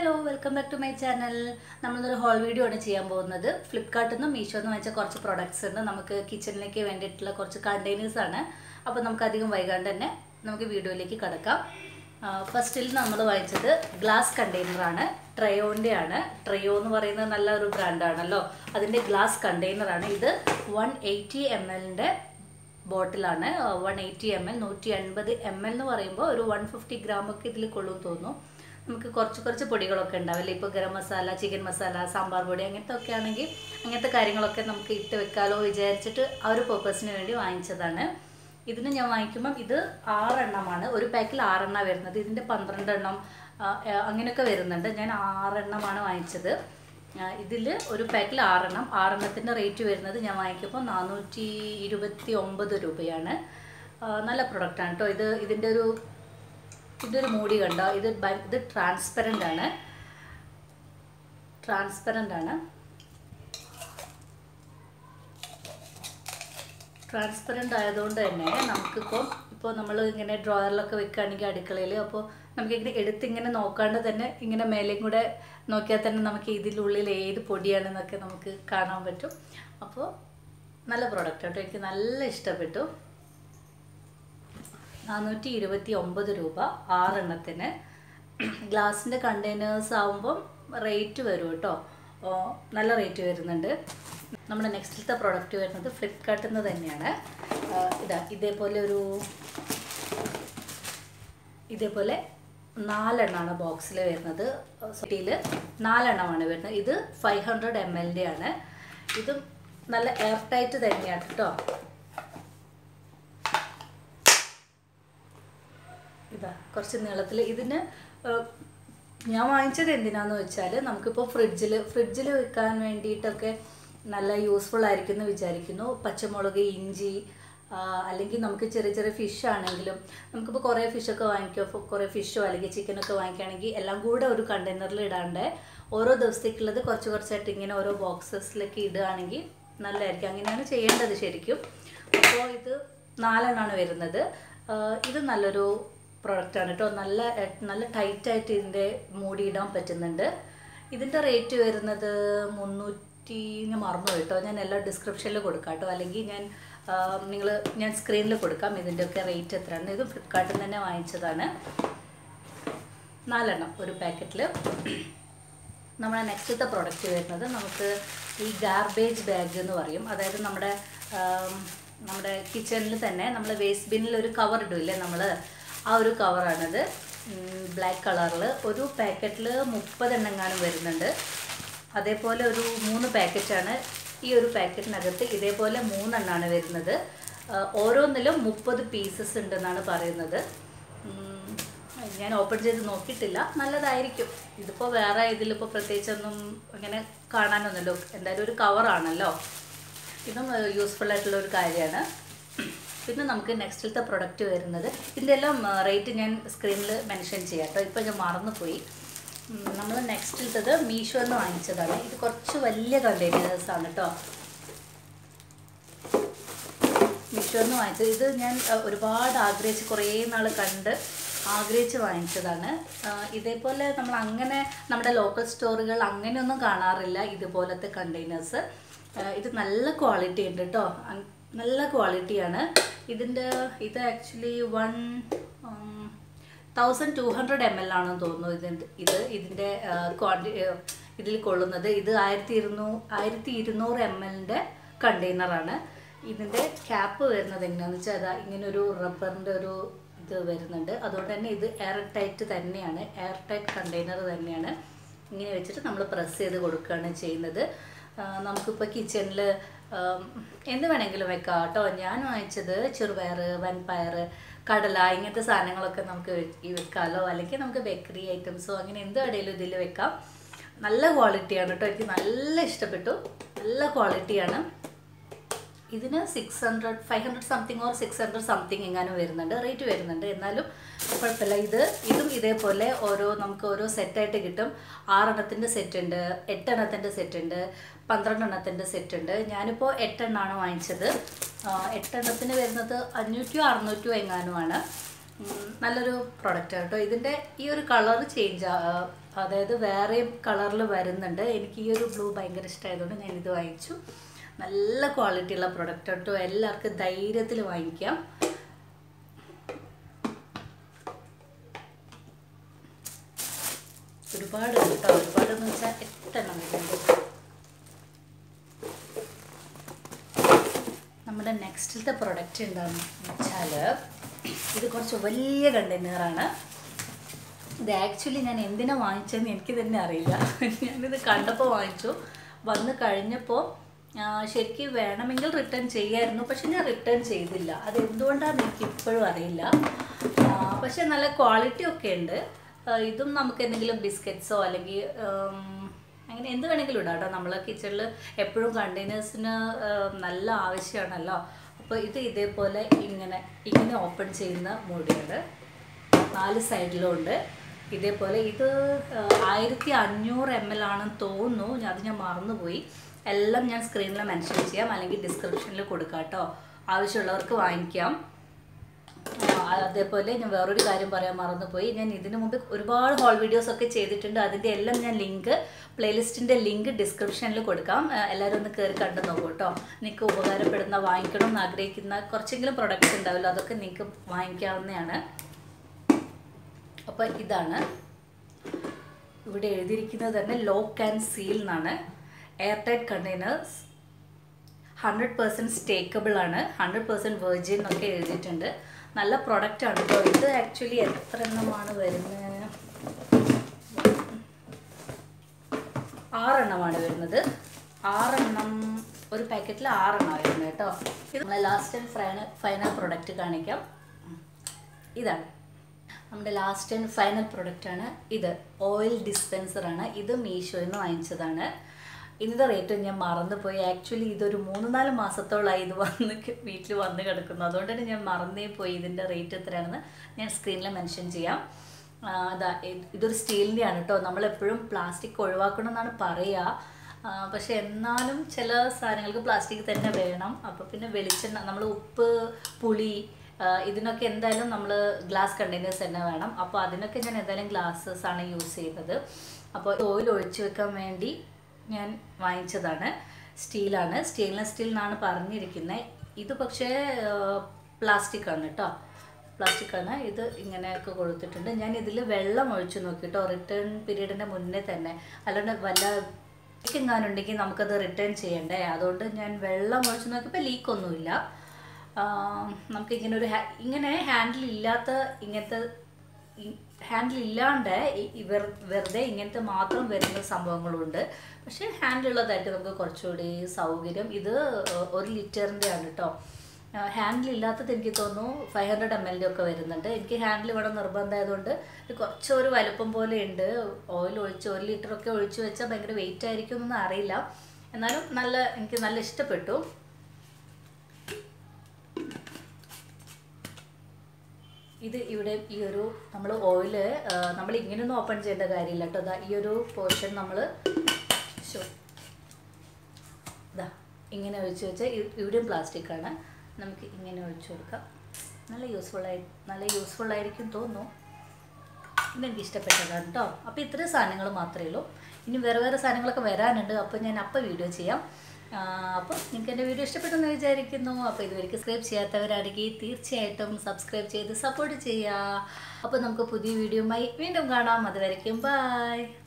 hello welcome back to my channel നമ്മളൊരു haul video ആണ് ചെയ്യാൻ പോകുന്നത് ഫ്ലിപ്കാർട്ടിൽ നിന്നും മീഷോ നിന്ന് വെച്ച കുറച്ച് പ്രൊഡക്ട്സ് ഉണ്ട് നമുക്ക് കിച്ചണിലേക്ക് വേണ്ടിയിട്ടുള്ള കുറച്ച് കണ്ടെയ്നേഴ്സ് ആണ് അപ്പോൾ നമുക്ക് അധികം വൈകാണ്ട് തന്നെ നമുക്ക് വീഡിയോയിലേക്ക് കിടക്കാം ഫസ്റ്റിൽ നമ്മൾ വാങ്ങിച്ചത് ഗ്ലാസ് കണ്ടെയ്നറാണ് ട്രയോൻ്റെ ആണ് ട്രയോ എന്ന് പറയുന്നത് നല്ല ഒരു ബ്രാൻഡാണല്ലോ അതിൻ്റെ ഗ്ലാസ് കണ്ടെയ്നറാണ് ഇത് വൺ എയ്റ്റി എം എല്ലിൻ്റെ ബോട്ടിലാണ് വൺ എയ്റ്റി എം എൽ നൂറ്റി എൺപത് എം എൽ എന്ന് പറയുമ്പോൾ ഒരു വൺ ഫിഫ്റ്റി ഗ്രാമൊക്കെ ഇതിൽ കൊള്ളും തോന്നുന്നു നമുക്ക് കുറച്ച് കുറച്ച് പൊടികളൊക്കെ ഉണ്ടാവില്ലേ ഇപ്പോൾ ഗരം മസാല ചിക്കൻ മസാല സാമ്പാർ പൊടി അങ്ങനത്തെ ഒക്കെ ആണെങ്കിൽ അങ്ങനത്തെ കാര്യങ്ങളൊക്കെ നമുക്ക് ഇട്ട് വെക്കാലോ വിചാരിച്ചിട്ട് ആ ഒരു പർപ്പസിന് വേണ്ടി വാങ്ങിച്ചതാണ് ഇതിന് ഞാൻ വാങ്ങിക്കുമ്പം ഇത് ആറെണ്ണമാണ് ഒരു പാക്കിൽ ആറെണ്ണം വരുന്നത് ഇതിൻ്റെ പന്ത്രണ്ട് എണ്ണം ആ, ആ, അങ്ങനെയൊക്കെ വരുന്നുണ്ട് ഞാൻ ആറെണ്ണമാണ് വാങ്ങിച്ചത് ഇതിൽ ഒരു പാക്കിൽ ആറെണ്ണം ആറെണ്ണത്തിൻ്റെ റേറ്റ് വരുന്നത് ഞാൻ വാങ്ങിക്കുമ്പോൾ നാനൂറ്റി ഇരുപത്തി ഒമ്പത് രൂപയാണ് ആ, നല്ല പ്രൊഡക്റ്റാണ് കേട്ടോ ഇത് ഇതിൻ്റെ ഒരു ഇതൊരു മൂടി കണ്ടോ ഇത് ഭയ- ഇത് ട്രാൻസ്പെറൻ്റ് ആണ് ട്രാൻസ്പെറൻ്റ് ആണ് ട്രാൻസ്പെറൻ്റ് ആയതുകൊണ്ട് തന്നെ നമുക്കിപ്പോൾ ഇപ്പോൾ നമ്മൾ ഇങ്ങനെ ഡ്രോയറിലൊക്കെ വെക്കുകയാണെങ്കിൽ അടുക്കളയിൽ അപ്പോൾ നമുക്കിങ്ങനെ എടുത്ത് ഇങ്ങനെ നോക്കാണ്ട് തന്നെ ഇങ്ങനെ മേലേയും കൂടെ നോക്കിയാൽ തന്നെ നമുക്ക് ഇതിനുള്ളിൽ ഏത് പൊടിയാണെന്നൊക്കെ നമുക്ക് കാണാൻ പറ്റും അപ്പോൾ നല്ല പ്രോഡക്റ്റ് കേട്ടോ എനിക്ക് നല്ല ഇഷ്ടപ്പെട്ടു നാനൂറ്റി ഇരുപത്തി ഒമ്പത് രൂപ ആറെണ്ണത്തിന് ഗ്ലാസിൻ്റെ കണ്ടെയ്നേഴ്സ് ആവുമ്പം റേറ്റ് വരും കേട്ടോ ഓ, നല്ല റേറ്റ് വരുന്നുണ്ട് നമ്മുടെ നെക്സ്റ്റിലത്തെ പ്രോഡക്റ്റ് വരുന്നത് ഫ്ലിപ്കാർട്ടിൽ നിന്ന് തന്നെയാണ് ആ, ഇതാ ഇതേപോലെ ഒരു ഇതേപോലെ നാലെണ്ണമാണ് ബോക്സിൽ വരുന്നത് സിറ്റിയിൽ നാലെണ്ണമാണ് വരുന്നത് ഇത് ഫൈവ് ഹൺഡ്രഡ് എം എല്ലിൻ്റെ ആണ് ഇതും നല്ല എയർ ടൈറ്റ് തന്നെയാണ് കേട്ടോ ഇതാ കുറച്ച് നീളത്തിൽ ഇതിന് ഏഹ്, ഞാൻ വാങ്ങിച്ചത് എന്തിനാന്ന് വെച്ചാൽ നമുക്കിപ്പോൾ ഫ്രിഡ്ജിൽ ഫ്രിഡ്ജിൽ വെക്കാൻ വേണ്ടിയിട്ടൊക്കെ നല്ല യൂസ്ഫുൾ ആയിരിക്കും എന്ന് വിചാരിക്കുന്നു പച്ചമുളക് ഇഞ്ചി ആ, അല്ലെങ്കിൽ നമുക്ക് ചെറിയ ചെറിയ ഫിഷ് ആണെങ്കിലും നമുക്കിപ്പോൾ കുറേ ഫിഷൊക്കെ വാങ്ങിക്കുക കുറേ ഫിഷോ അല്ലെങ്കിൽ ചിക്കനൊക്കെ വാങ്ങിക്കുകയാണെങ്കിൽ എല്ലാം കൂടെ ഒരു കണ്ടെയ്നറിൽ ഇടാണ്ട് ഓരോ ദിവസത്തേക്കുള്ളത് കുറച്ച് കുറച്ചായിട്ട് ഇങ്ങനെ ഓരോ ബോക്സസിലേക്ക് ഇടുകയാണെങ്കിൽ നല്ലതായിരിക്കും അങ്ങനെയാണ് ചെയ്യേണ്ടത് ശരിക്കും അപ്പോൾ ഇത് നാലെണ്ണമാണ് വരുന്നത് ആ, ഇത് നല്ലൊരു പ്രൊഡക്റ്റാണ് കേട്ടോ നല്ല എ- നല്ല ടൈറ്റായിട്ട് ഇതിൻ്റെ മൂടിയിടാൻ പറ്റുന്നുണ്ട് ഇതിൻ്റെ റേറ്റ് വരുന്നത് മുന്നൂറ്റി ഞാൻ മറന്നു കേട്ടോ ഞാൻ എല്ലാ ഡിസ്ക്രിപ്ഷനിൽ കൊടുക്കാം കേട്ടോ അല്ലെങ്കിൽ ഞാൻ നിങ്ങൾ ഞാൻ സ്ക്രീനിൽ കൊടുക്കാം ഇതിൻ്റെയൊക്കെ റേറ്റ് എത്രയാണ് ഇത് ഫ്ലിപ്കാർട്ടിൽ നിന്ന് തന്നെ വാങ്ങിച്ചതാണ് നാലെണ്ണം ഒരു പാക്കറ്റിൽ നമ്മുടെ നെക്സ്റ്റത്തെ പ്രോഡക്റ്റ് വരുന്നത് നമുക്ക് ഈ ഗാർബേജ് ബാഗ് എന്ന് പറയും അതായത് നമ്മുടെ ആം, നമ്മുടെ കിച്ചണിൽ തന്നെ നമ്മൾ വേസ്റ്റ് ബിന്നിൽ ഒരു കവർ ഇടില്ലേ നമ്മൾ ആ ഒരു കവറാണത് ബ്ലാക്ക് കളറിൽ ഒരു പാക്കറ്റിൽ മുപ്പതെണ്ണെങ്ങാനും വരുന്നുണ്ട് അതേപോലെ ഒരു മൂന്ന് പാക്കറ്റാണ് ഈ ഒരു പാക്കറ്റിനകത്ത് ഇതേപോലെ മൂന്നെണ്ണമാണ് വരുന്നത് ആ, ഓരോന്നിലും മുപ്പത് പീസസ് ഉണ്ടെന്നാണ് പറയുന്നത് ഉം, ഞാൻ ഓപ്പൺ ചെയ്ത് നോക്കിയിട്ടില്ല നല്ലതായിരിക്കും ഇതിപ്പോൾ വേറെ ഇതിലിപ്പോൾ പ്രത്യേകിച്ചൊന്നും അങ്ങനെ കാണാനൊന്നുമല്ലോ എന്തായാലും ഒരു കവറാണല്ലോ ഇതും യൂസ്ഫുൾ ആയിട്ടുള്ള ഒരു കാര്യമാണ് പിന്നെ നമുക്ക് നെക്സ്റ്റിലത്തെ പ്രൊഡക്റ്റ് വരുന്നത് ഇതിൻ്റെ എല്ലാം റേറ്റ് ഞാൻ സ്ക്രീനിൽ മെൻഷൻ ചെയ്യാം കേട്ടോ ഇപ്പോൾ ഞാൻ മറന്നുപോയി നമ്മൾ നെക്സ്റ്റിലത്തത് മീഷോ എന്ന് വാങ്ങിച്ചതാണ് ഇത് കുറച്ച് വലിയ കണ്ടെയ്നേഴ്സ് ആണ് കേട്ടോ മീഷോ എന്ന് വാങ്ങിച്ചത് ഇത് ഞാൻ അഹ്, ഒരുപാട് ആഗ്രഹിച്ച് കുറേ നാൾ കണ്ട് ആഗ്രഹിച്ച് വാങ്ങിച്ചതാണ് ആഹ്, ഇതേപോലെ നമ്മൾ അങ്ങനെ നമ്മുടെ ലോക്കൽ സ്റ്റോറുകൾ അങ്ങനെയൊന്നും കാണാറില്ല ഇതുപോലത്തെ കണ്ടെയ്നേഴ്സ് ഇത് നല്ല ക്വാളിറ്റി ഉണ്ട് കേട്ടോ അങ്- നല്ല ക്വാളിറ്റിയാണ് ഇതിൻ്റെ ഇത് actually one thousand two hundred M L ആണെന്ന് തോന്നുന്നു ഇതിൻ്റെ ഇത് ഇതിൻ്റെ ക്വാണ്ടി ഇതിൽ കൊള്ളുന്നത് ഇത് ആയിരത്തി ഇരുന്നൂ ആയിരത്തി ഇരുന്നൂറ് എം എല്ലിൻ്റെ കണ്ടെയ്നറാണ് ഇതിൻ്റെ ക്യാപ്പ് വരുന്നത് എങ്ങനെയാണെന്ന് വെച്ചാൽ അതാ ഇങ്ങനെ ഒരു റബ്ബറിൻ്റെ ഒരു ഇത് വരുന്നുണ്ട് അതുകൊണ്ട് തന്നെ ഇത് എയർ ടൈറ്റ് തന്നെയാണ് എയർ ടൈറ്റ് കണ്ടെയ്നർ തന്നെയാണ് ഇങ്ങനെ വെച്ചിട്ട് നമ്മൾ പ്രസ് ചെയ്ത് കൊടുക്കുകയാണ് ചെയ്യുന്നത് ആ, നമുക്കിപ്പോൾ കിച്ചണിൽ എന്ത് വേണമെങ്കിലും വെക്കാം കേട്ടോ ഞാൻ വാങ്ങിച്ചത് ചെറുപയർ വൻപയർ കടല ഇങ്ങനത്തെ സാധനങ്ങളൊക്കെ നമുക്ക് വെ- ഈ വെക്കാമല്ലോ അല്ലെങ്കിൽ നമുക്ക് ബേക്കറി ഐറ്റംസോ അങ്ങനെ എന്ത് വേണേലും ഇതിൽ വെക്കാം നല്ല ക്വാളിറ്റിയാണ് കേട്ടോ എനിക്ക് നല്ല ഇഷ്ടപ്പെട്ടു നല്ല ക്വാളിറ്റിയാണ് ഇതിന് six hundred five hundred something or six hundred something എങ്ങാനും വരുന്നുണ്ട് റേറ്റ് വരുന്നുണ്ട് എന്നാലും കുഴപ്പമില്ല ഇത് ഇതും ഇതേപോലെ ഓരോ നമുക്ക് ഓരോ സെറ്റായിട്ട് കിട്ടും ആറെണ്ണത്തിൻ്റെ സെറ്റ് ഉണ്ട് എട്ടെണ്ണത്തിൻ്റെ സെറ്റ് ഉണ്ട് പന്ത്രണ്ടെണ്ണത്തിൻ്റെ സെറ്റ് ഉണ്ട് ഞാനിപ്പോൾ എട്ടെണ്ണമാണ് വാങ്ങിച്ചത് ആ, എട്ടെണ്ണത്തിന് വരുന്നത് അഞ്ഞൂറ്റിയോ അറുന്നൂറ്റിയോ എങ്ങാനുമാണ് ഉം, നല്ലൊരു പ്രൊഡക്റ്റ് കേട്ടോ ഇതിൻ്റെ ഈ ഒരു കളർ ചേഞ്ച് അതായത് വേറെയും കളറിൽ വരുന്നുണ്ട് എനിക്ക് ഈ ഒരു ബ്ലൂ ഭയങ്കര ഇഷ്ടമായതുകൊണ്ട് ഞാൻ ഇത് വാങ്ങിച്ചു നല്ല ക്വാളിറ്റി ഉള്ള പ്രൊഡക്റ്റ് കേട്ടോ എല്ലാവർക്കും ധൈര്യത്തിൽ വാങ്ങിക്കാം ഒരുപാട് ഉണ്ട് കേട്ടോ ഒരുപാടെന്ന് വെച്ചാൽ എട്ടെണ്ണം വരുന്നുണ്ട് നമ്മുടെ നെക്സ്റ്റിലത്തെ പ്രൊഡക്റ്റ് എന്താണെന്ന് വെച്ചാൽ ഇത് കുറച്ച് വലിയ കണ്ടെയ്നറാണ് ഇത് ആക്ച്വലി ഞാൻ എന്തിനാ വാങ്ങിച്ചതെന്ന് എനിക്ക് തന്നെ അറിയില്ല ഞാനിത് കണ്ടപ്പോൾ വാങ്ങിച്ചു വന്ന് കഴിഞ്ഞപ്പോൾ ആ, ശരിക്കും വേണമെങ്കിൽ റിട്ടേൺ ചെയ്യായിരുന്നു പക്ഷെ ഞാൻ റിട്ടേൺ ചെയ്തില്ല അത് എന്തുകൊണ്ടാണെന്ന് എനിക്ക് ഇപ്പോഴും അറിയില്ല ആ, പക്ഷെ നല്ല ക്വാളിറ്റി ഒക്കെ ഉണ്ട് ആ, ഇതും നമുക്ക് എന്തെങ്കിലും ബിസ്ക്കറ്റ്സോ അല്ലെങ്കിൽ ഉം, അങ്ങനെ എന്ത് വേണമെങ്കിലും ഇടാം കേട്ടോ നമ്മൾ കിച്ചണിൽ എപ്പോഴും കണ്ടെയ്നേഴ്സിന് നല്ല ആവശ്യമാണല്ലോ അപ്പോൾ ഇത് ഇതേപോലെ ഇങ്ങനെ ഇങ്ങനെ ഓപ്പൺ ചെയ്യുന്ന മൂടിയുണ്ട് നാല് സൈഡിലും ഉണ്ട് ഇതേപോലെ ഇത് ആയിരത്തി അഞ്ഞൂറ് എം എൽ ആണെന്ന് തോന്നുന്നു ഞാൻ അത് ഞാൻ മറന്നുപോയി എല്ലാം ഞാൻ സ്ക്രീനിൽ മെൻഷൻ ചെയ്യാം അല്ലെങ്കിൽ ഡിസ്ക്രിപ്ഷനിൽ കൊടുക്കാം കേട്ടോ ആവശ്യമുള്ളവർക്ക് വാങ്ങിക്കാം ആ, അതേപോലെ ഞാൻ വേറൊരു കാര്യം പറയാൻ മറന്നുപോയി ഞാൻ ഇതിനു മുമ്പ് ഒരുപാട് ഹോൾ വീഡിയോസ് ഒക്കെ ചെയ്തിട്ടുണ്ട് അതിൻ്റെ എല്ലാം ഞാൻ ലിങ്ക് പ്ലേലിസ്റ്റിൻ്റെ ലിങ്ക് ഡിസ്ക്രിപ്ഷനിൽ കൊടുക്കാം ആ, എല്ലാവരും ഒന്ന് കയറി കണ്ടു നോക്കൂ കേട്ടോ നിങ്ങൾക്ക് ഉപകാരപ്പെടുന്ന വാങ്ങിക്കണം എന്ന് ആഗ്രഹിക്കുന്ന കുറച്ചെങ്കിലും പ്രൊഡക്റ്റ്സ് ഉണ്ടാവില്ല അതൊക്കെ നിങ്ങൾക്ക് വാങ്ങിക്കാവുന്നതാണ് അപ്പോൾ ഇതാണ് ഇവിടെ എഴുതിയിരിക്കുന്നത് തന്നെ ലോക്ക് ആൻഡ് സീൽ എന്നാണ് air tight containers hundred percent stackable ആണ് ഹൺഡ്രഡ് പെർസെൻറ്റ് വെർജിൻ എന്നൊക്കെ എഴുതിയിട്ടുണ്ട് നല്ല പ്രൊഡക്റ്റ് ആണ് കേട്ടോ ഇത് ആക്ച്വലി എത്ര എണ്ണമാണ് വരുന്നത് ആറെണ്ണമാണ് വരുന്നത് ആറെണ്ണം ഒരു പാക്കറ്റിൽ ആറെണ്ണം വരുന്നത് കേട്ടോ ഇത് നമ്മളെ last and final final product കാണിക്കാം ഇതാണ് നമ്മുടെ ലാസ്റ്റ് ആൻഡ് ഫൈനൽ പ്രൊഡക്റ്റ് ആണ് ഇത് ഓയിൽ ഡിസ്പെൻസർ ആണ് ഇത് മീഷോയിൽ നിന്ന് വാങ്ങിച്ചതാണ് ഇതിൻ്റെ റേറ്റ് ഞാൻ മറന്നുപോയി ആക്ച്വലി ഇതൊരു മൂന്ന് നാല് മാസത്തോളമായി ഇത് വന്ന് വീട്ടിൽ വന്ന് കിടക്കുന്നു അതുകൊണ്ട് തന്നെ ഞാൻ മറന്നേ പോയി ഇതിൻ്റെ റേറ്റ് എത്രയാണെന്ന് ഞാൻ സ്ക്രീനിൽ മെൻഷൻ ചെയ്യാം ആ, അതാ ഇത് ഇതൊരു സ്റ്റീലിൻ്റെ ആണ് കേട്ടോ നമ്മളെപ്പോഴും പ്ലാസ്റ്റിക് ഒഴിവാക്കണം എന്നാണ് പറയുക ആ, പക്ഷെ എന്നാലും ചില സാധനങ്ങൾക്ക് പ്ലാസ്റ്റിക് തന്നെ വേണം അപ്പോൾ പിന്നെ വെളിച്ചെണ്ണ നമ്മൾ ഉപ്പ് പുളി ആ, ഇതിനൊക്കെ എന്തായാലും നമ്മൾ ഗ്ലാസ് കണ്ടെയ്നേഴ്സ് തന്നെ വേണം അപ്പോൾ അതിനൊക്കെ ഞാൻ എന്തായാലും ഗ്ലാസ്സസ് ആണ് യൂസ് ചെയ്തത് അപ്പോൾ ഓയിൽ ഒഴിച്ചു വെക്കാൻ വേണ്ടി ഞാൻ വാങ്ങിച്ചതാണ് സ്റ്റീലാണ് സ്റ്റെയിൻലെസ് സ്റ്റീൽ എന്നാണ് പറഞ്ഞിരിക്കുന്നത് ഇത് പക്ഷേ പ്ലാസ്റ്റിക് ആണ് കേട്ടോ പ്ലാസ്റ്റിക് ആണ് ഇത് ഇങ്ങനെയൊക്കെ കൊടുത്തിട്ടുണ്ട് ഞാൻ ഇതിൽ വെള്ളം ഒഴിച്ചു നോക്കിട്ടോ റിട്ടേൺ പീരീഡിൻ്റെ മുന്നേ തന്നെ അല്ലാണ്ട് വല്ല ലീക്ക് എങ്ങാനുണ്ടെങ്കിൽ നമുക്കത് റിട്ടേൺ ചെയ്യണ്ടേ അതുകൊണ്ട് ഞാൻ വെള്ളം ഒഴിച്ചു നോക്കിയപ്പോൾ ലീക്കൊന്നുമില്ല നമുക്ക് ഇങ്ങനെ ഒരു ഹാ- ഇങ്ങനെ ഹാൻഡിൽ ഇല്ലാത്ത ഇങ്ങനത്തെ ഹാൻഡിൽ ഇല്ലാണ്ട് ഈ- ഈ വെറു- വെറുതെ ഇങ്ങനത്തെ മാത്രം വരുന്ന സംഭവങ്ങളുണ്ട് പക്ഷേ ഹാൻഡിൽ ഉള്ളതായിട്ട് നമുക്ക് കുറച്ചുകൂടി സൗകര്യം ഇത് ഒരു ലിറ്ററിൻ്റെ ആണ് കേട്ടോ ഹാൻഡിൽ ഇല്ലാത്തത് എനിക്ക് തോന്നുന്നു ഫൈവ് ഹൺഡ്രഡ് എം എല്ലിൻ്റെ ഒക്കെ വരുന്നുണ്ട് എനിക്ക് ഹാൻഡിൽ ഇവിടെ നിർബന്ധമായതുകൊണ്ട് ഇത് കുറച്ചൊരു വലുപ്പം പോലെ ഉണ്ട് ഓയിൽ ഒഴിച്ച് ഒരു ലിറ്ററൊക്കെ ഒഴിച്ച് വെച്ചാൽ ഭയങ്കര വെയിറ്റ് ആയിരിക്കും എന്നൊന്നും അറിയില്ല എന്നാലും നല്ല എനിക്ക് നല്ല ഇഷ്ടപ്പെട്ടു ഇത് ഇവിടെ ഈ ഒരു നമ്മൾ ഓയില് നമ്മൾ ഇങ്ങനെയൊന്നും ഓപ്പൺ ചെയ്യേണ്ട കാര്യമില്ല കേട്ടോ ദാ ഈ ഒരു പോർഷൻ നമ്മൾ ഇതാ ഇങ്ങനെ ഒഴിച്ച് വെച്ചാൽ ഇ- ഇവിടെയും പ്ലാസ്റ്റിക് ആണ് നമുക്ക് ഇങ്ങനെ ഒഴിച്ചു കൊടുക്കാം നല്ല യൂസ്ഫുൾ ആയി നല്ല യൂസ്ഫുൾ ആയിരിക്കും തോന്നുന്നു ഇതെനിക്ക് ഇഷ്ടപ്പെട്ടതാണ് കേട്ടോ അപ്പോൾ ഇത്രയും സാധനങ്ങൾ മാത്രമേ ഉള്ളൂ ഇനി വേറെ വേറെ സാധനങ്ങളൊക്കെ വരാനുണ്ട് അപ്പോൾ ഞാൻ അപ്പോൾ വീഡിയോ ചെയ്യാം ആ, അപ്പോൾ നിങ്ങൾക്ക് എൻ്റെ വീഡിയോ ഇഷ്ടപ്പെട്ടെന്ന് വിചാരിക്കുന്നു അപ്പോൾ ഇതുവരെ സബ്സ്ക്രൈബ് ചെയ്യാത്തവരാണെങ്കിൽ തീർച്ചയായിട്ടും സബ്സ്ക്രൈബ് ചെയ്ത് സപ്പോർട്ട് ചെയ്യുക അപ്പോൾ നമുക്ക് പുതിയ വീഡിയോയുമായി വീണ്ടും കാണാം അതുവരയ്ക്കും ബൈ